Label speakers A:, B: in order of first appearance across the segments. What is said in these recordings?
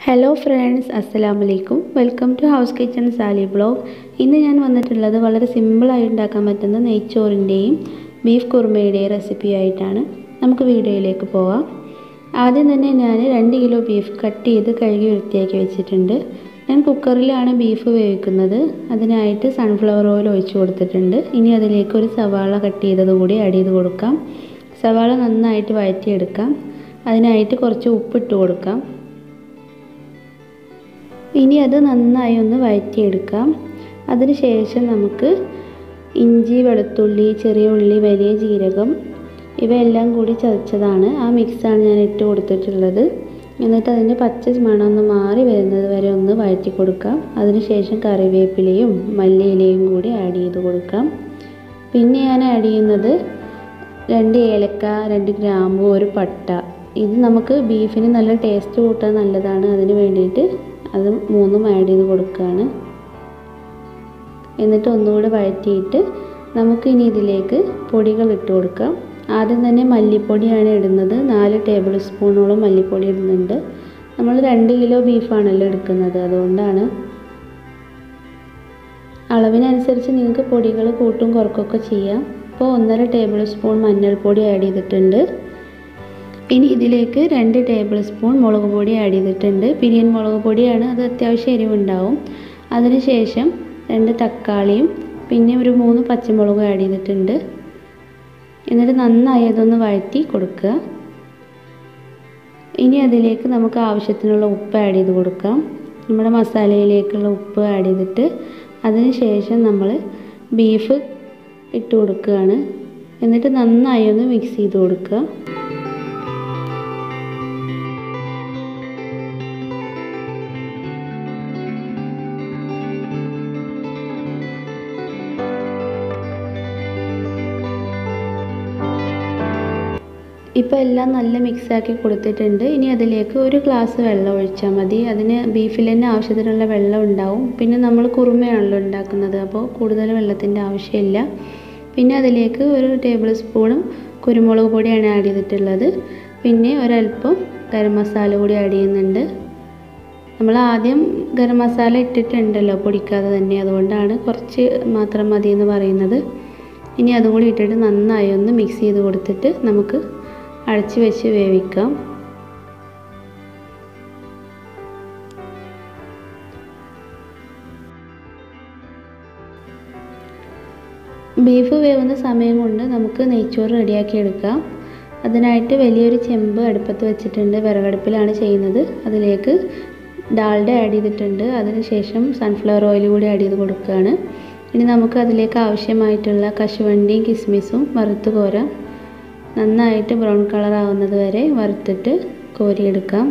A: hello friends അസ്സലാമു അലൈക്കും welcome to house kitchen Sali blog ഇന്ന് ഞാൻ വന്നിട്ടുള്ളത് വളരെ സിമ്പിളായി ഉണ്ടാക്കാൻ പറ്റുന്ന നെയ്ച്ചോറിൻ്റെയും ബീഫ് കുറുമയുടെയും റെസിപ്പി ആയിട്ടാണ് നമുക്ക് വീഡിയോയിലേക്ക് പോവാം ആദ്യം തന്നെ ഞാൻ രണ്ട് കിലോ ബീഫ് കട്ട് ചെയ്ത് കഴുകി വൃത്തിയാക്കി വെച്ചിട്ടുണ്ട് ഞാൻ കുക്കറിലാണ് ബീഫ് വേവിക്കുന്നത് അതിനായിട്ട് സൺഫ്ലവർ ഓയിൽ ഒഴിച്ച് കൊടുത്തിട്ടുണ്ട് ഇനി അതിലേക്ക് ഒരു സവാള കട്ട് ചെയ്തത് കൂടി ആഡ് ചെയ്ത് കൊടുക്കാം സവാള നന്നായിട്ട് വഴറ്റിയെടുക്കാം അതിനായിട്ട് കുറച്ച് ഉപ്പിട്ട് കൊടുക്കാം ഇനി അത് നന്നായി ഒന്ന് വഴറ്റിയെടുക്കാം അതിനുശേഷം നമുക്ക് ഇഞ്ചി വെളുത്തുള്ളി ചെറിയ ഉള്ളി വലിയ ജീരകം ഇവയെല്ലാം കൂടി ചതച്ചതാണ് ആ മിക്സാണ് ഞാൻ ഇട്ട് കൊടുത്തിട്ടുള്ളത് എന്നിട്ട് അതിൻ്റെ പച്ച മണം ഒന്ന് മാറി വരുന്നത് വരെ ഒന്ന് വഴറ്റി കൊടുക്കാം അതിനുശേഷം കറിവേപ്പിലയും മല്ലിയിലയും കൂടി ആഡ് ചെയ്ത് കൊടുക്കാം പിന്നെ ഞാൻ ആഡ് ചെയ്യുന്നത് രണ്ട് ഏലക്ക രണ്ട് ഗ്രാമ്പു ഒരു പട്ട ഇത് നമുക്ക് ബീഫിന് നല്ല ടേസ്റ്റ് കൂട്ടാൻ നല്ലതാണ് അതിന് വേണ്ടിയിട്ട് അത് മൂന്നും ആഡ് ചെയ്ത് കൊടുക്കുകയാണ് എന്നിട്ട് ഒന്നുകൂടെ വഴറ്റിയിട്ട് നമുക്ക് ഇനി ഇതിലേക്ക് പൊടികൾ ഇട്ട് കൊടുക്കാം ആദ്യം തന്നെ മല്ലിപ്പൊടിയാണ് ഇടുന്നത് നാല് ടേബിൾ സ്പൂണോളം മല്ലിപ്പൊടി ഇടുന്നുണ്ട് നമ്മൾ രണ്ട് കിലോ ബീഫാണല്ലോ എടുക്കുന്നത് അതുകൊണ്ടാണ് അളവിനനുസരിച്ച് നിങ്ങൾക്ക് പൊടികൾ കൂട്ടും കുറക്കൊക്കെ ചെയ്യാം ഇപ്പോൾ ഒന്നര ടേബിൾ സ്പൂൺ മഞ്ഞൾപ്പൊടി ആഡ് ചെയ്തിട്ടുണ്ട് ഇനി ഇതിലേക്ക് രണ്ട് ടേബിൾ സ്പൂൺ മുളക് പൊടി ആഡ് ചെയ്തിട്ടുണ്ട് പിരിയൻ മുളക് പൊടിയാണ് അത് അത്യാവശ്യം എരിവുണ്ടാവും അതിനുശേഷം രണ്ട് തക്കാളിയും പിന്നെ ഒരു മൂന്ന് പച്ചമുളകും ആഡ് ചെയ്തിട്ടുണ്ട് എന്നിട്ട് നന്നായി അതൊന്ന് വഴറ്റി കൊടുക്കുക ഇനി അതിലേക്ക് നമുക്ക് ആവശ്യത്തിനുള്ള ഉപ്പ് ആഡ് ചെയ്ത് കൊടുക്കാം നമ്മുടെ മസാലയിലേക്കുള്ള ഉപ്പ് ആഡ് ചെയ്തിട്ട് അതിന് ശേഷം നമ്മൾ ബീഫ് ഇട്ട് കൊടുക്കുകയാണ് എന്നിട്ട് നന്നായി ഒന്ന് മിക്സ് ചെയ്ത് കൊടുക്കുക ഇപ്പോൾ എല്ലാം നല്ല മിക്സാക്കി കൊടുത്തിട്ടുണ്ട് ഇനി അതിലേക്ക് ഒരു ഗ്ലാസ് വെള്ളം ഒഴിച്ചാൽ മതി അതിന് ബീഫിൽ തന്നെ ആവശ്യത്തിനുള്ള വെള്ളം ഉണ്ടാവും പിന്നെ നമ്മൾ കുറുമയാണല്ലോ ഉണ്ടാക്കുന്നത് അപ്പോൾ കൂടുതൽ വെള്ളത്തിൻ്റെ ആവശ്യമില്ല പിന്നെ അതിലേക്ക് ഒരു ടേബിൾ സ്പൂണും കുരുമുളക് പൊടിയാണ് ആഡ് ചെയ്തിട്ടുള്ളത് പിന്നെ ഒരല്പം ഗരം മസാല കൂടി ആഡ് ചെയ്യുന്നുണ്ട് നമ്മൾ ആദ്യം ഗരം മസാല ഇട്ടിട്ടുണ്ടല്ലോ പൊടിക്കാതെ തന്നെ അതുകൊണ്ടാണ് കുറച്ച് മാത്രം മതി എന്ന് പറയുന്നത് ഇനി അതും കൂടി ഇട്ടിട്ട് നന്നായി ഒന്ന് മിക്സ് ചെയ്ത് കൊടുത്തിട്ട് നമുക്ക് അടച്ച് വെച്ച് വേവിക്കാം ബീഫ് വേവുന്ന സമയം കൊണ്ട് നമുക്ക് നെയ്ച്ചോറ് റെഡിയാക്കി എടുക്കാം അതിനായിട്ട് വലിയൊരു ചെമ്പ് അടുപ്പത്ത് വെച്ചിട്ടുണ്ട് വിറകടുപ്പിലാണ് ചെയ്യുന്നത് അതിലേക്ക് ഡാൽഡ ആഡ് ചെയ്തിട്ടുണ്ട് അതിനുശേഷം സൺഫ്ലവർ ഓയിൽ കൂടി ആഡ് ചെയ്ത് കൊടുക്കുകയാണ് ഇനി നമുക്ക് അതിലേക്ക് ആവശ്യമായിട്ടുള്ള കശുവണ്ടിയും കിസ്മിസും വറുത്ത് കോരാം നന്നായിട്ട് ബ്രൗൺ കളർ ആവുന്നത് വരെ വറുത്തിട്ട് കോരിയെടുക്കാം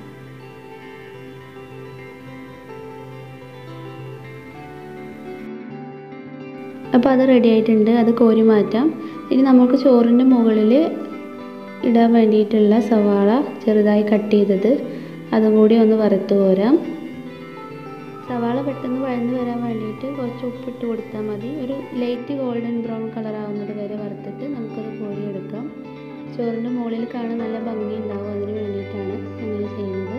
A: അപ്പോൾ അത് റെഡി ആയിട്ടുണ്ട് അത് കോരി മാറ്റാം ഇനി നമുക്ക് ചോറിൻ്റെ മുകളിൽ ഇടാൻ വേണ്ടിയിട്ടുള്ള സവാള ചെറുതായി കട്ട് ചെയ്തത് അതും കൂടി ഒന്ന് വറുത്ത് കോരാം സവാള പെട്ടെന്ന് വഴന്ന് വരാൻ വേണ്ടിയിട്ട് കുറച്ച് ഉപ്പിട്ട് കൊടുത്താൽ മതി ഒരു ലൈറ്റ് ഗോൾഡൻ ബ്രൗൺ കളർ ആവുന്നത് വരെ വറുത്തിട്ട് നമുക്കത് കോരിയെടുക്കാം ചോറിൻ്റെ മുകളിൽ കാണാൻ നല്ല ഭംഗി ഉണ്ടാവും അതിന് വേണ്ടിയിട്ടാണ് അങ്ങനെ ചെയ്യുന്നത്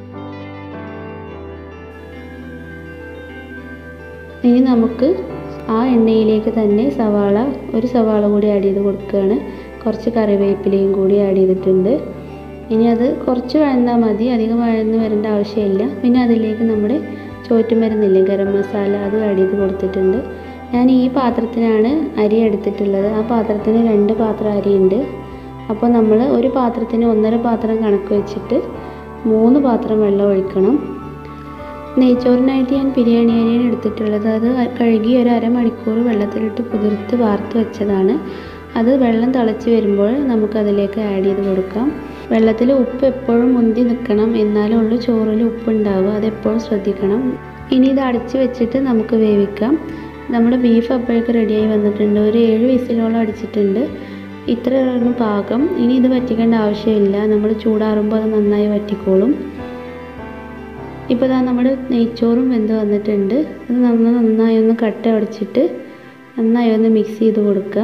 A: ഇനി നമുക്ക് ആ എണ്ണയിലേക്ക് തന്നെ സവാള ഒരു സവാള കൂടി ആഡ് ചെയ്ത് കൊടുക്കുകയാണ് കുറച്ച് കറിവേപ്പിലയും കൂടി ആഡ് ചെയ്തിട്ടുണ്ട് ഇനി അത് കുറച്ച് വഴന്നാൽ മതി അധികം വഴന്ന് വരേണ്ട ആവശ്യമില്ല പിന്നെ അതിലേക്ക് നമ്മുടെ ചോറ്റുമരുന്നില്ലേ ഗരം മസാല അത് ആഡ് ചെയ്ത് കൊടുത്തിട്ടുണ്ട് ഞാൻ ഈ പാത്രത്തിനാണ് അരി എടുത്തിട്ടുള്ളത് ആ പാത്രത്തിന് രണ്ട് പാത്രം അരിയുണ്ട് അപ്പോൾ നമ്മൾ ഒരു പാത്രത്തിന് ഒന്നര പാത്രം കണക്ക് വെച്ചിട്ട് മൂന്ന് പാത്രം വെള്ളം ഒഴിക്കണം നെയ്ച്ചോറിനായിട്ട് ഞാൻ ബിരിയാണി അരിയാണ് എടുത്തിട്ടുള്ളത് അത് കഴുകി ഒരു അരമണിക്കൂർ വെള്ളത്തിലിട്ട് കുതിർത്ത് വാർത്ത് വെച്ചതാണ് അത് വെള്ളം തിളച്ച് വരുമ്പോൾ നമുക്കതിലേക്ക് ആഡ് ചെയ്ത് കൊടുക്കാം വെള്ളത്തിൽ ഉപ്പ് എപ്പോഴും മുന്തി നിൽക്കണം എന്നാലേ ഉള്ളൂ ചോറിൽ ഉപ്പ് ഉണ്ടാവുക അതെപ്പോഴും ശ്രദ്ധിക്കണം ഇനി ഇത് അടച്ച് വെച്ചിട്ട് നമുക്ക് വേവിക്കാം നമ്മുടെ ബീഫ് അപ്പോഴേക്ക് റെഡിയായി വന്നിട്ടുണ്ട് ഒരു ഏഴ് വിസിലോളം അടിച്ചിട്ടുണ്ട് ഇത്രയാണ് പാകം ഇനി ഇത് വറ്റിക്കേണ്ട ആവശ്യമില്ല നമ്മൾ ചൂടാറുമ്പോൾ അത് നന്നായി വറ്റിക്കോളും ഇപ്പോൾ ഇതാ നമ്മുടെ നെയ്ച്ചോറും വെന്ത് വന്നിട്ടുണ്ട് അത് നമ്മൾ നന്നായി ഒന്ന് കട്ട അടച്ചിട്ട് നന്നായി ഒന്ന് മിക്സ് ചെയ്ത് കൊടുക്കുക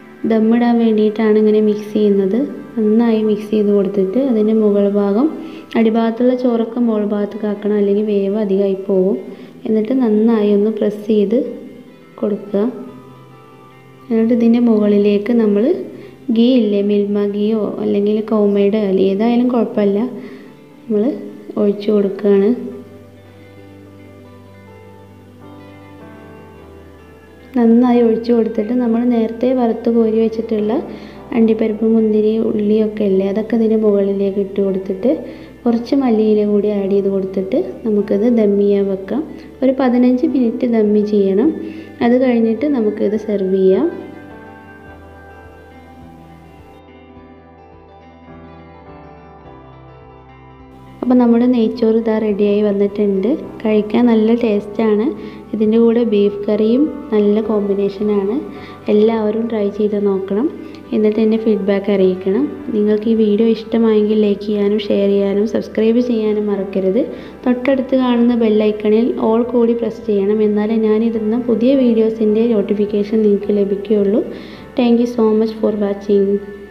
A: ദമ്മിടാൻ വേണ്ടിയിട്ടാണ് ഇങ്ങനെ മിക്സ് ചെയ്യുന്നത് നന്നായി മിക്സ് ചെയ്ത് കൊടുത്തിട്ട് അതിൻ്റെ മുകൾ ഭാഗം അടിഭാഗത്തുള്ള ചോറൊക്കെ മുകൾ ഭാഗത്തേക്ക് ആക്കണം അല്ലെങ്കിൽ വേവ് അധികമായി പോകും എന്നിട്ട് നന്നായി ഒന്ന് പ്രസ് ചെയ്ത് കൊടുക്കുക എന്നിട്ട് ഇതിൻ്റെ മുകളിലേക്ക് നമ്മൾ ഗീ ഇല്ലേ മിൽമ ഗീയോ അല്ലെങ്കിൽ കൗമയുടെ അല്ലെങ്കിൽ ഏതായാലും കുഴപ്പമില്ല നമ്മൾ ഒഴിച്ചു കൊടുക്കുകയാണ് നന്നായി ഒഴിച്ചു കൊടുത്തിട്ട് നമ്മൾ നേരത്തെ വറുത്ത് കോരി വെച്ചിട്ടുള്ള അണ്ടിപ്പരിപ്പ് മുന്തിരി ഉള്ളിയൊക്കെ ഇല്ലേ അതൊക്കെ ഇതിൻ്റെ മുകളിലേക്ക് ഇട്ട് കൊടുത്തിട്ട് കുറച്ച് മല്ലിയില കൂടി ആഡ് ചെയ്ത് കൊടുത്തിട്ട് നമുക്കിത് ദം ചെയ്യാൻ വെക്കാം ഒരു പതിനഞ്ച് മിനിറ്റ് ദമ്മി ചെയ്യണം അത് കഴിഞ്ഞിട്ട് നമുക്കിത് സെർവ് ചെയ്യാം അപ്പോൾ നമ്മുടെ നെയ്ച്ചോറ് ഇതാ റെഡിയായി വന്നിട്ടുണ്ട് കഴിക്കാൻ നല്ല ടേസ്റ്റാണ് ഇതിൻ്റെ കൂടെ ബീഫ് കറിയും നല്ല കോമ്പിനേഷനാണ് എല്ലാവരും ട്രൈ ചെയ്ത് നോക്കണം എന്നിട്ട് എൻ്റെ ഫീഡ്ബാക്ക് അറിയിക്കണം നിങ്ങൾക്ക് ഈ വീഡിയോ ഇഷ്ടമായെങ്കിൽ ലൈക്ക് ചെയ്യാനും ഷെയർ ചെയ്യാനും സബ്സ്ക്രൈബ് ചെയ്യാനും മറക്കരുത് തൊട്ടടുത്ത് കാണുന്ന ബെല്ലൈക്കണിൽ ഓൾ കൂടി പ്രസ് ചെയ്യണം എന്നാലേ ഞാനിടുന്ന പുതിയ വീഡിയോസിൻ്റെ നോട്ടിഫിക്കേഷൻ നിങ്ങൾക്ക് ലഭിക്കുകയുള്ളൂ thank you so much for watching